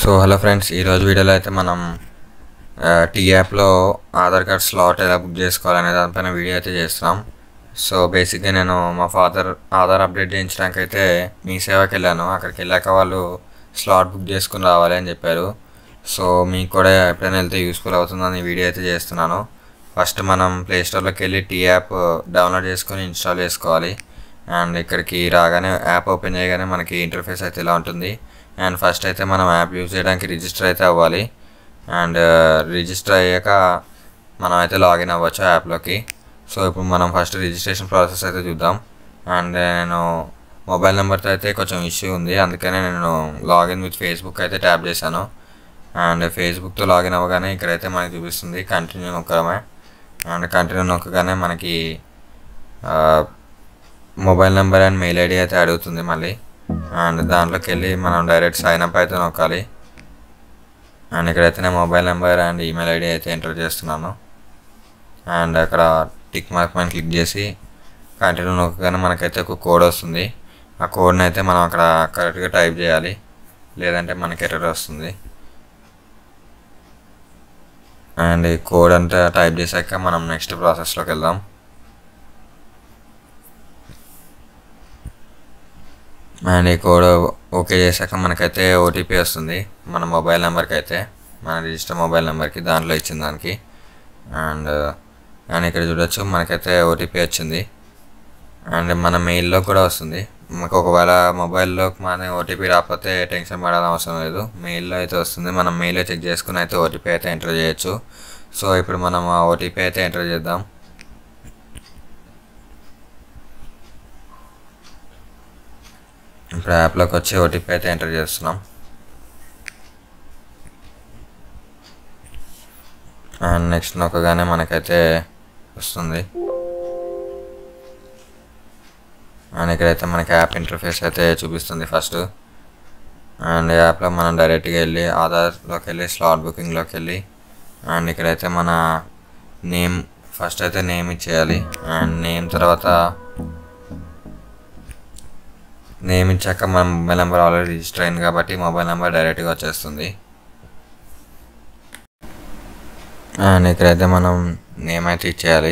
so hello friends ఈరోజు వీడియోలో అయితే మనం టీ యాప్లో ఆధార్ కార్డ్ స్లాట్ ఎలా బుక్ చేసుకోవాలనే దానిపైన వీడియో అయితే చేస్తున్నాం సో బేసిక్గా నేను మా ఫాదర్ ఆధార్ అప్డేట్ చేయించడానికి అయితే మీ సేవకి వెళ్ళాను అక్కడికి వెళ్ళాక వాళ్ళు స్లాట్ బుక్ చేసుకుని రావాలి అని చెప్పారు సో మీకు కూడా ఎప్పుడైనా వెళ్తే యూస్ఫుల్ అవుతుందని ఈ వీడియో అయితే చేస్తున్నాను ఫస్ట్ మనం ప్లే స్టోర్లోకి వెళ్ళి టీ యాప్ డౌన్లోడ్ చేసుకొని ఇన్స్టాల్ చేసుకోవాలి అండ్ ఇక్కడికి రాగానే యాప్ ఓపెన్ చేయగానే మనకి ఇంటర్ఫేస్ అయితే ఇలా ఉంటుంది అండ్ ఫస్ట్ అయితే మనం యాప్ యూజ్ చేయడానికి రిజిస్టర్ అయితే అవ్వాలి అండ్ రిజిస్టర్ అయ్యాక మనం అయితే లాగిన్ అవ్వచ్చు యాప్లోకి సో ఇప్పుడు మనం ఫస్ట్ రిజిస్ట్రేషన్ ప్రాసెస్ అయితే చూద్దాం అండ్ నేను మొబైల్ నెంబర్తో అయితే కొంచెం ఇష్యూ ఉంది అందుకనే నేను లాగిన్ విత్ ఫేస్బుక్ అయితే ట్యాప్ చేశాను అండ్ ఫేస్బుక్తో లాగిన్ అవ్వగానే ఇక్కడైతే మనకి చూపిస్తుంది కంటిన్యూ నొక్కడమే అండ్ కంటిన్యూ నొక్కగానే మనకి mobile number and mail ID అయితే అడుగుతుంది మళ్ళీ అండ్ దాంట్లోకి వెళ్ళి మనం డైరెక్ట్ సైన్ అప్ అయితే నొక్కాలి అండ్ ఇక్కడైతే నేను mobile number and email ID అయితే ఎంటర్ చేస్తున్నాను అండ్ అక్కడ టిక్ మార్క్ పైన క్లిక్ చేసి కంటిన్యూ నొక్కగానే మనకైతే ఒక కోడ్ వస్తుంది ఆ కోడ్ని అయితే మనం అక్కడ కరెక్ట్గా టైప్ చేయాలి లేదంటే మనకి ఎర్రర్ వస్తుంది అండ్ ఈ కోడ్ అంతా టైప్ చేశాక మనం నెక్స్ట్ ప్రాసెస్లోకి వెళ్దాం అండ్ ఈ కోడ్ ఓకే చేశాక మనకైతే ఓటీపీ వస్తుంది మన మొబైల్ నెంబర్కి అయితే మన రిజిస్టర్ మొబైల్ నెంబర్కి దాంట్లో ఇచ్చిన దానికి అండ్ అండ్ ఇక్కడ చూడొచ్చు మనకైతే ఓటీపీ వచ్చింది అండ్ మన మెయిల్లో కూడా వస్తుంది మనకు ఒకవేళ మొబైల్లో మన ఓటీపీ రాకపోతే టెన్షన్ పడాల్సిన అవసరం లేదు మెయిల్లో అయితే వస్తుంది మనం మెయిల్లో చెక్ చేసుకుని అయితే ఓటీపీ అయితే ఎంటర్ చేయొచ్చు సో ఇప్పుడు మనం ఆ ఓటీపీ అయితే ఎంటర్ చేద్దాం ఇప్పుడు యాప్లోకి వచ్చి ఓటీపీ అయితే ఎంటర్ చేస్తున్నాం అండ్ నెక్స్ట్ నొక్కగానే మనకైతే వస్తుంది అండ్ ఇక్కడైతే మనకి యాప్ ఇంటర్ఫేస్ అయితే చూపిస్తుంది ఫస్ట్ అండ్ యాప్లో మనం డైరెక్ట్గా వెళ్ళి ఆధార్లోకి వెళ్ళి స్లాట్ బుకింగ్లోకి వెళ్ళి అండ్ ఇక్కడైతే మన నేమ్ ఫస్ట్ అయితే నేమ్ ఇచ్చేయాలి అండ్ నేమ్ తర్వాత నేమ్ ఇచ్చాక మన మొబైల్ నెంబర్ ఆల్రెడీ రిజిస్టర్ అయింది కాబట్టి మొబైల్ నెంబర్ డైరెక్ట్గా వచ్చేస్తుంది అండ్ ఇక్కడైతే మనం నేమ్ అయితే ఇచ్చేయాలి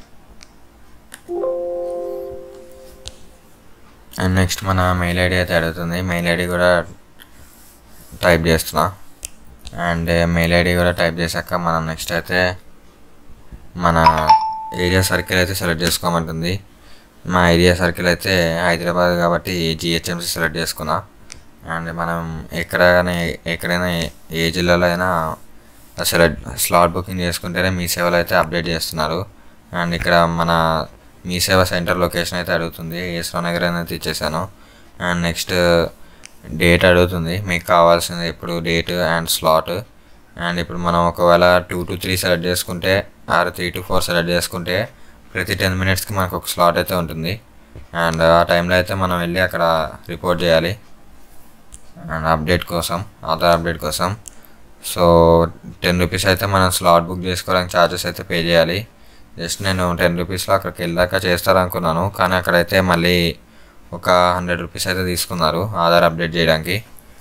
అండ్ నెక్స్ట్ మన మెయిల్ ఐడి అయితే అడుగుతుంది మెయిల్ ఐడి కూడా టైప్ చేస్తున్నా అండ్ మెయిల్ ఐడి కూడా టైప్ చేశాక మనం నెక్స్ట్ అయితే మన ఏరియా సర్కిల్ అయితే సెలెక్ట్ చేసుకోమంటుంది మా ఏరియా సర్కిల్ అయితే హైదరాబాద్ కాబట్టి జిహెచ్ఎంసీ సెలెక్ట్ చేసుకున్నా అండ్ మనం ఎక్కడైనా ఎక్కడైనా ఏ జిల్లాలో అయినా సెలెక్ట్ స్లాట్ బుకింగ్ చేసుకుంటేనే మీ సేవలు అయితే అప్డేట్ చేస్తున్నారు అండ్ ఇక్కడ మన మీ సేవ సెంటర్ లొకేషన్ అయితే అడుగుతుంది ఏస్లో నగర్ అనేది ఇచ్చేసాను అండ్ నెక్స్ట్ డేట్ అడుగుతుంది మీకు కావాల్సింది ఇప్పుడు డేట్ అండ్ స్లాట్ అండ్ ఇప్పుడు మనం ఒకవేళ టూ టు త్రీ సెలెక్ట్ చేసుకుంటే or three to four select చేసుకుంటే ప్రతి టెన్ మినిట్స్కి మనకు ఒక స్లాట్ అయితే ఉంటుంది అండ్ ఆ టైంలో అయితే మనం వెళ్ళి అక్కడ రిపోర్ట్ చేయాలి అండ్ అప్డేట్ కోసం ఆధార్ అప్డేట్ కోసం సో టెన్ రూపీస్ అయితే మనం స్లాట్ బుక్ చేసుకోవడానికి ఛార్జెస్ అయితే పే చేయాలి జస్ట్ నేను టెన్ రూపీస్లో అక్కడికి వెళ్ళాక చేస్తారనుకున్నాను కానీ అక్కడైతే మళ్ళీ ఒక హండ్రెడ్ రూపీస్ అయితే తీసుకున్నారు ఆధార్ అప్డేట్ చేయడానికి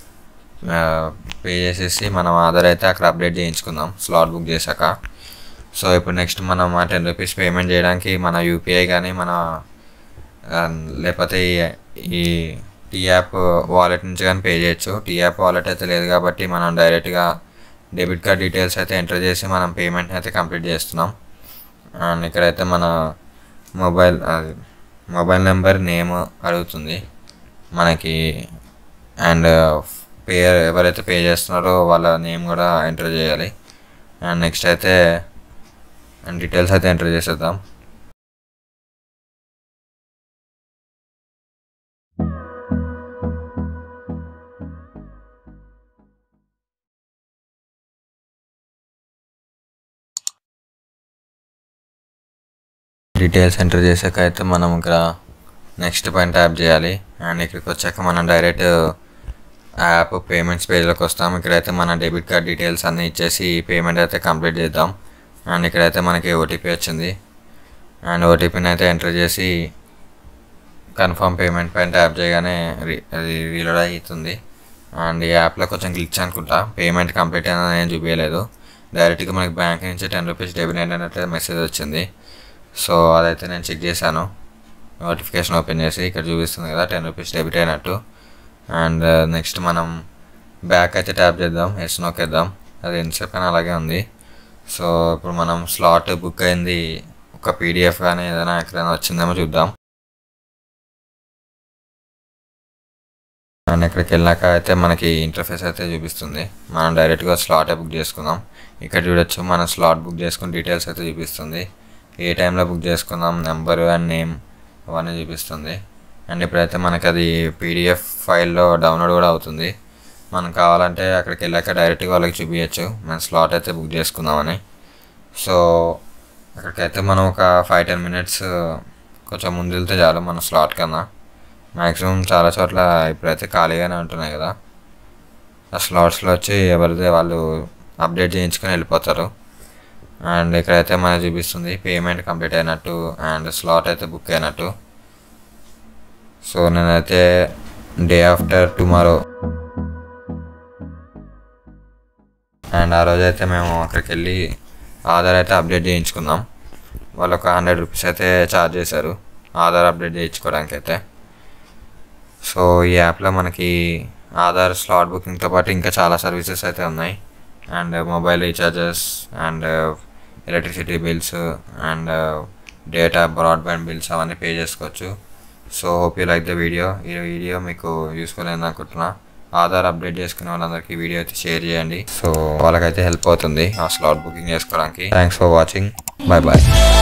పే చేసేసి మనం ఆధార్ అయితే అక్కడ అప్డేట్ చేయించుకుందాం స్లాట్ బుక్ చేశాక సో ఇప్పుడు నెక్స్ట్ మనం ఆ టెన్ రూపీస్ పేమెంట్ చేయడానికి మన యూపీఐ కానీ మన లేకపోతే ఈ టీ యాప్ వాలెట్ నుంచి కానీ పే చేయొచ్చు టీ యాప్ వాలెట్ అయితే లేదు కాబట్టి మనం డైరెక్ట్గా డెబిట్ కార్డ్ డీటెయిల్స్ అయితే ఎంటర్ చేసి మనం పేమెంట్ అయితే కంప్లీట్ చేస్తున్నాం అండ్ ఇక్కడైతే మన మొబైల్ మొబైల్ నెంబర్ నేమ్ అడుగుతుంది మనకి అండ్ పే ఎవరైతే పే చేస్తున్నారో వాళ్ళ నేమ్ కూడా ఎంటర్ చేయాలి అండ్ నెక్స్ట్ అయితే అండ్ డీటెయిల్స్ అయితే ఎంటర్ చేసేద్దాం డీటెయిల్స్ ఎంటర్ చేశాక అయితే మనం ఇక్కడ నెక్స్ట్ పైన ట్యాప్ చేయాలి అండ్ ఇక్కడికి వచ్చాక మనం డైరెక్ట్ యాప్ పేమెంట్స్ పేజ్లోకి వస్తాం ఇక్కడైతే మన డెబిట్ కార్డ్ డీటెయిల్స్ అన్నీ ఇచ్చేసి పేమెంట్ అయితే కంప్లీట్ చేద్దాం అండ్ ఇక్కడైతే మనకి ఓటీపీ వచ్చింది అండ్ ఓటీపీని అయితే ఎంటర్ చేసి కన్ఫర్మ్ పేమెంట్ పైన ట్యాప్ చేయగానే అది రీలోడ్ అవుతుంది అండ్ ఈ యాప్లో కొంచెం గ్లిచ్ అనుకుంటా పేమెంట్ కంప్లీట్ అయినా ఏం చూపించలేదు డైరెక్ట్గా మనకి బ్యాంక్ నుంచి టెన్ రూపీస్ డెబిట్ అయినట్టు మెసేజ్ వచ్చింది సో అదైతే నేను చెక్ చేశాను నోటిఫికేషన్ ఓపెన్ చేసి ఇక్కడ చూపిస్తుంది కదా టెన్ రూపీస్ డెబిట్ అయినట్టు అండ్ నెక్స్ట్ మనం బ్యాక్ అయితే ట్యాప్ చేద్దాం ఎస్ నొక్కేద్దాం అది ఎంతసేపు అయినా అలాగే ఉంది సో ఇప్పుడు మనం స్లాట్ బుక్ అయింది ఒక పీడిఎఫ్ కానీ ఏదైనా ఎక్కడైనా వచ్చిందేమో చూద్దాం అండ్ ఇక్కడికి వెళ్ళాక అయితే మనకి ఇంటర్ఫేస్ అయితే చూపిస్తుంది మనం డైరెక్ట్గా స్లాట్ బుక్ చేసుకుందాం ఇక్కడ చూడొచ్చు మనం స్లాట్ బుక్ చేసుకుని డీటెయిల్స్ అయితే చూపిస్తుంది ఏ టైంలో బుక్ చేసుకుందాం నెంబర్ అండ్ నేమ్ అవన్నీ చూపిస్తుంది అండ్ ఇప్పుడైతే మనకి అది పీడిఎఫ్ ఫైల్లో డౌన్లోడ్ కూడా అవుతుంది మనం కావాలంటే అక్కడికి వెళ్ళాక డైరెక్ట్గా వాళ్ళకి చూపించచ్చు మనం స్లాట్ అయితే బుక్ చేసుకుందామని సో అక్కడికైతే మనం ఒక ఫైవ్ టెన్ మినిట్స్ కొంచెం ముందు వెళ్తే చాలు మన స్లాట్ కన్నా మ్యాక్సిమం చాలా చోట్ల ఇప్పుడైతే ఖాళీగానే ఉంటున్నాయి కదా ఆ స్లాట్స్లో వచ్చి ఎవరిదే వాళ్ళు అప్డేట్ చేయించుకొని వెళ్ళిపోతారు అండ్ ఇక్కడైతే మనకి చూపిస్తుంది పేమెంట్ కంప్లీట్ అయినట్టు అండ్ స్లాట్ అయితే బుక్ అయినట్టు సో నేనైతే డే ఆఫ్టర్ టుమారో అండ్ ఆ రోజు అయితే మేము అక్కడికి వెళ్ళి ఆధార్ అయితే అప్డేట్ చేయించుకుందాం వాళ్ళు ఒక హండ్రెడ్ రూపీస్ అయితే ఛార్జ్ చేశారు ఆధార్ అప్డేట్ చేయించుకోవడానికి అయితే సో ఈ యాప్లో మనకి ఆధార్ స్లాట్ బుకింగ్తో పాటు ఇంకా చాలా సర్వీసెస్ అయితే ఉన్నాయి and mobile recharges and electricity bills and data broadband bills అవన్నీ పే చేసుకోవచ్చు so hope you like the video ఈ వీడియో మీకు యూస్ఫుల్ అయింది అనుకుంటున్నా ఆధార్ అప్డేట్ చేసుకునే వాళ్ళందరికీ వీడియో అయితే షేర్ చేయండి సో వాళ్ళకైతే హెల్ప్ అవుతుంది ఆ స్లాట్ బుకింగ్ చేసుకోవడానికి thanks for watching bye bye